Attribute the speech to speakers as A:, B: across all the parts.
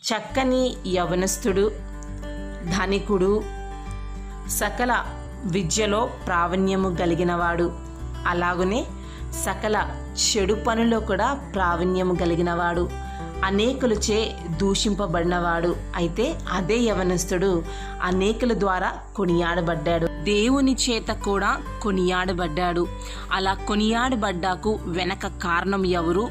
A: చక్కని యవనస్తుడు ధనికుడు సకల విద్యలో ప్రావీణ్యము కలిగినవాడు అలాగనే సకల చెడు పనులో కూడా ప్రావీణ్యము కలిగినవాడు అనేకులచే దూషింపబడినవాడు అయితే అదే యవనస్తుడు అనేకుల ద్వారా కొనియాడబడ్డాడు దేవుని చేత కూడా కొనియాడబడ్డాడు అలా కొనియాడబడ్డాకు వెనక కారణం ఎవరు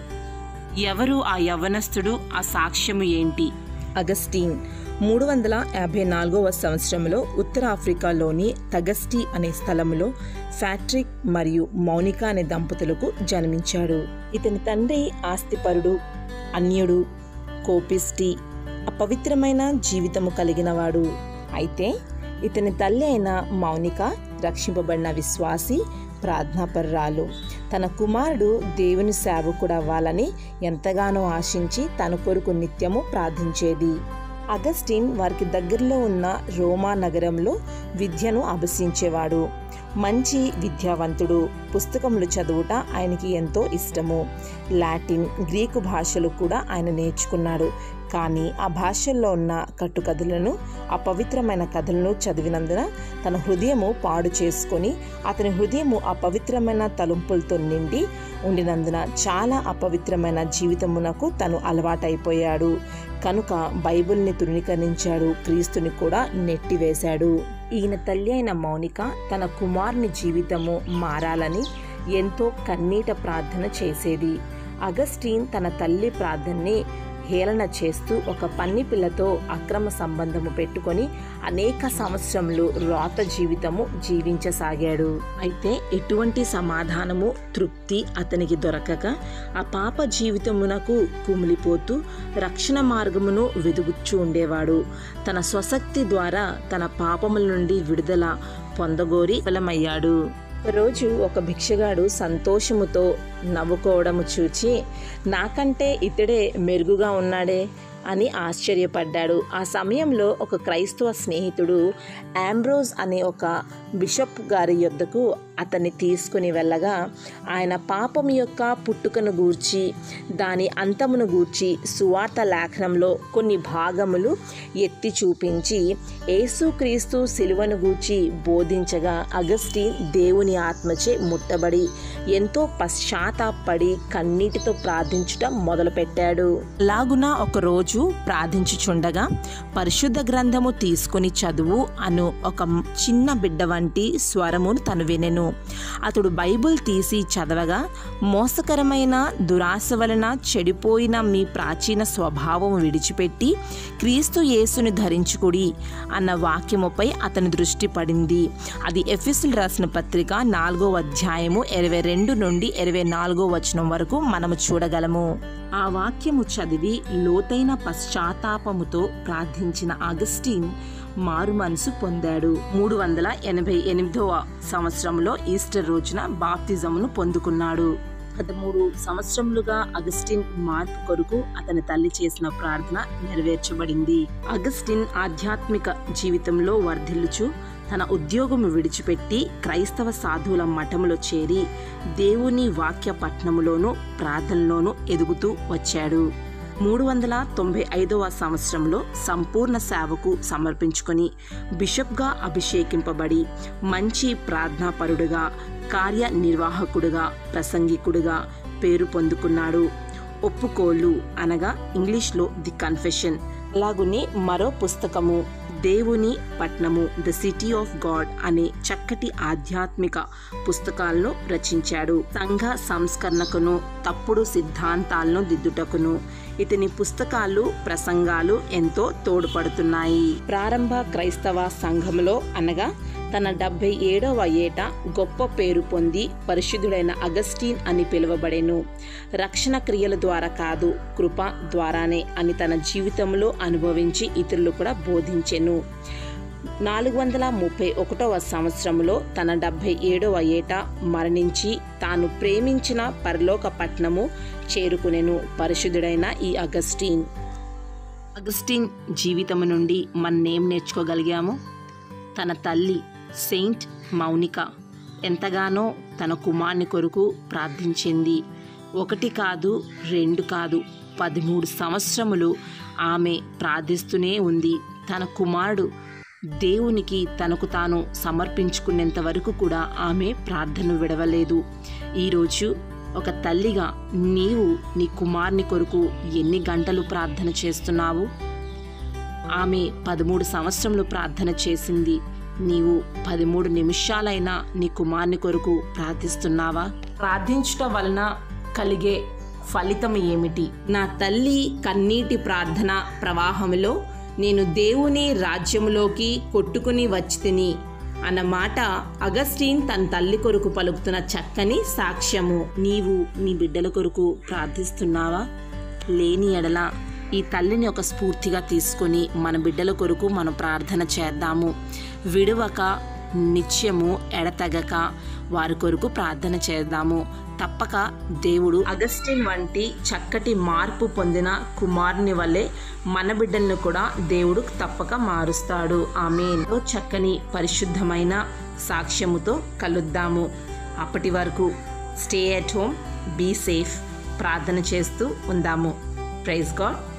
A: ఎవరు ఆ యవనస్తుడు ఆ సాక్ష్యము ఏంటి
B: అగస్టీన్ మూడు వందల యాభై నాలుగవ సంవత్సరంలో ఉత్తరాఫ్రికాలోని తగస్టీ అనే స్థలంలో ఫ్యాట్రిక్ మరియు మౌనిక అనే దంపతులకు జన్మించాడు ఇతని తండ్రి ఆస్తిపరుడు అన్యుడు కోపిస్టి అపవిత్రమైన జీవితము కలిగినవాడు అయితే ఇతని తల్లి అయిన మౌనిక రక్షింపబడిన విశ్వాసి ప్రార్థనాపర్రాలు తన కుమారుడు దేవుని సేవకుడు అవ్వాలని ఎంతగానో ఆశించి తన కొరకు నిత్యము ప్రార్థించేది అగస్టిన్ వారికి దగ్గరలో ఉన్న రోమా నగరంలో విద్యను అభ్యసించేవాడు మంచి విద్యావంతుడు పుస్తకములు చదువుట ఆయనకి ఎంతో ఇష్టము లాటిన్ గ్రీకు భాషలు కూడా ఆయన నేర్చుకున్నాడు కానీ ఆ భాషల్లో ఉన్న కట్టుకథలను అపవిత్రమైన కథలను చదివినందున తన హృదయము పాడు చేసుకొని అతని హృదయము అపవిత్రమైన తలుంపులతో నిండి ఉండినందున చాలా అపవిత్రమైన జీవితమునకు తను అలవాటైపోయాడు కనుక బైబిల్ని తృణీకరించాడు క్రీస్తుని కూడా నెట్టివేశాడు ఈయన తల్లి అయిన మౌనిక తన కుమారుని జీవితము మారాలని ఎంతో కన్నీట ప్రార్థన చేసేది అగస్టీన్ తన తల్లి ప్రార్థనని హేళన చేస్తూ ఒక పన్ని పిల్లతో అక్రమ సంబంధము పెట్టుకొని అనేక సంవత్సరములు రాత జీవితము జీవించసాగాడు అయితే ఎటువంటి సమాధానము తృప్తి అతనికి దొరకక ఆ పాప జీవితమునకు కుమిలిపోతూ రక్షణ మార్గమును వెదుగుచ్చు ఉండేవాడు తన స్వశక్తి ద్వారా తన పాపముల నుండి విడుదల పొందగోరి విఫలమయ్యాడు రోజు ఒక భిక్షగాడు సంతోషముతో నవ్వుకోవడము చూచి నాకంటే ఇతడే మెరుగుగా ఉన్నాడే అని ఆశ్చర్యపడ్డాడు ఆ సమయంలో ఒక క్రైస్తవ స్నేహితుడు ఆంబ్రోజ్ అనే ఒక బిషప్ గారి యొద్దకు అతన్ని తీసుకుని వెళ్ళగా ఆయన పాపం యొక్క పుట్టుకను గూర్చి దాని అంతమును గూర్చి సువార్త లేఖనంలో కొన్ని భాగములు ఎత్తి చూపించి యేసుక్రీస్తు సిలువను గూర్చి బోధించగా అగస్టిన్ దేవుని ఆత్మచే ముట్టబడి ఎంతో పశ్చాత్తాపడి కన్నీటితో ప్రార్థించటం మొదలుపెట్టాడు
A: లాగున ఒక రోజు ప్రార్థించుచుండగా పరిశుద్ధ గ్రంథము తీసుకుని చదువు అను ఒక చిన్న బిడ్డ వంటి స్వరమును తను వినెను అతడు బైబిల్ తీసి చదవగా మోసకరమైన దురాశ వలన చెడిపోయిన మీ ప్రాచీన స్వభావం విడిచిపెట్టి క్రీస్తు యేసుని ధరించుకుడి అన్న వాక్యముపై అతని దృష్టి పడింది అది ఎఫిసుల్ రాసిన పత్రిక నాలుగో అధ్యాయము ఇరవై రెండు నుండి ఇరవై నాలుగో వచనం వరకు మనము చూడగలము ఆ వాక్యము చదివి లోతైన పశ్చాత్తాపముతో ప్రార్థించిన అగస్టిన్ మారు మనసు పొందాడు మూడు వందల ఎనభై ఎనిమిదవ సంవత్సరంలో ఈస్టర్ రోజున బాప్తిజమును పొందుకున్నాడు పదమూడు సంవత్సరములుగా అగస్టిన్ మార్పు కొరకు అతని తల్లి చేసిన ప్రార్థన నెరవేర్చబడింది అగస్టిన్ ఆధ్యాత్మిక జీవితంలో వర్ధిల్లుచు తన ఉద్యోగము విడిచిపెట్టి క్రైస్తవ సాధువుల మఠములో చేరి దేవుని వాక్య పట్నములోను ప్రార్థనలోనూ ఎదుగుతూ వచ్చాడు మూడు వందల తొంభై ఐదవ సంవత్సరంలో సంపూర్ణ సేవకు సమర్పించుకొని బిషప్గా అభిషేకింపబడి మంచి ప్రార్థనాపరుడుగా కార్యనిర్వాహకుడుగా ప్రసంగికుడుగా పేరు పొందుకున్నాడు ఒప్పుకోలు అనగా ఇంగ్లీష్లో ది కన్ఫెషన్ అలాగునే మరో పుస్తకము దేవుని పట్నము ద సిటీ ఆఫ్ గాడ్ అనే చక్కటి ఆధ్యాత్మిక పుస్తకాలను రచించాడు సంఘ సంస్కరణకును తప్పుడు సిద్ధాంతాలను దిద్దుటకును ఇతని పుస్తకాలు ప్రసంగాలు ఎంతో తోడ్పడుతున్నాయి ప్రారంభ క్రైస్తవ సంఘములో అనగా తన డెబ్బై ఏడవ ఏట గొప్ప పేరు పొంది పరిశుద్ధుడైన అగస్టీన్ అని పిలువబడెను రక్షణ క్రియల ద్వారా కాదు కృప ద్వారానే అని తన జీవితంలో అనుభవించి ఇతరులు కూడా బోధించెను నాలుగు వందల ముప్పై ఒకటవ సంవత్సరంలో తన డెబ్భై ఏడవ ఏట మరణించి తాను ప్రేమించిన పరలోక పట్నము చేరుకునెను పరిశుద్ధుడైన ఈ అగస్టీన్ అగస్టిన్ జీవితము నుండి మన్నేం నేర్చుకోగలిగాము తన తల్లి సెయింట్ మౌనిక ఎంతగానో తన కుమార్ని కొరకు ప్రార్థించింది ఒకటి కాదు రెండు కాదు పదమూడు సంవత్సరములు ఆమె ప్రార్థిస్తూనే ఉంది తన కుమారుడు దేవునికి తనకు తాను సమర్పించుకునేంత వరకు కూడా ఆమె ప్రార్థన విడవలేదు ఈరోజు ఒక తల్లిగా నీవు నీ కుమారుని కొరకు ఎన్ని గంటలు ప్రార్థన చేస్తున్నావు ఆమె పదమూడు సంవత్సరములు ప్రార్థన చేసింది నీవు పదమూడు నిమిషాలైనా నీ కుమారుని కొరకు ప్రార్థిస్తున్నావా ప్రార్థించుట వలన కలిగే ఫలితం ఏమిటి నా తల్లి కన్నీటి ప్రార్థన ప్రవాహంలో నేను దేవుని రాజ్యములోకి కొట్టుకుని వచ్చి తిని అన్నమాట అగస్టీన్ తన తల్లి కొరకు పలుకుతున్న చక్కని సాక్ష్యము నీవు నీ బిడ్డల కొరకు ప్రార్థిస్తున్నావా లేని ఎడల ఈ తల్లిని ఒక స్ఫూర్తిగా తీసుకొని మన బిడ్డల కొరకు మనం ప్రార్థన చేద్దాము విడవక నిత్యము ఎడతెగక వారి కొరకు ప్రార్థన చేద్దాము తప్పక దేవుడు అగస్టిన్ వంటి చక్కటి మార్పు పొందిన కుమారుని వల్లే మన బిడ్డలను కూడా దేవుడు తప్పక మారుస్తాడు ఆమె చక్కని పరిశుద్ధమైన సాక్ష్యముతో కలుద్దాము అప్పటి వరకు stay at home be safe ప్రార్థన చేస్తూ ఉందాము ప్రైజ్ గాడ్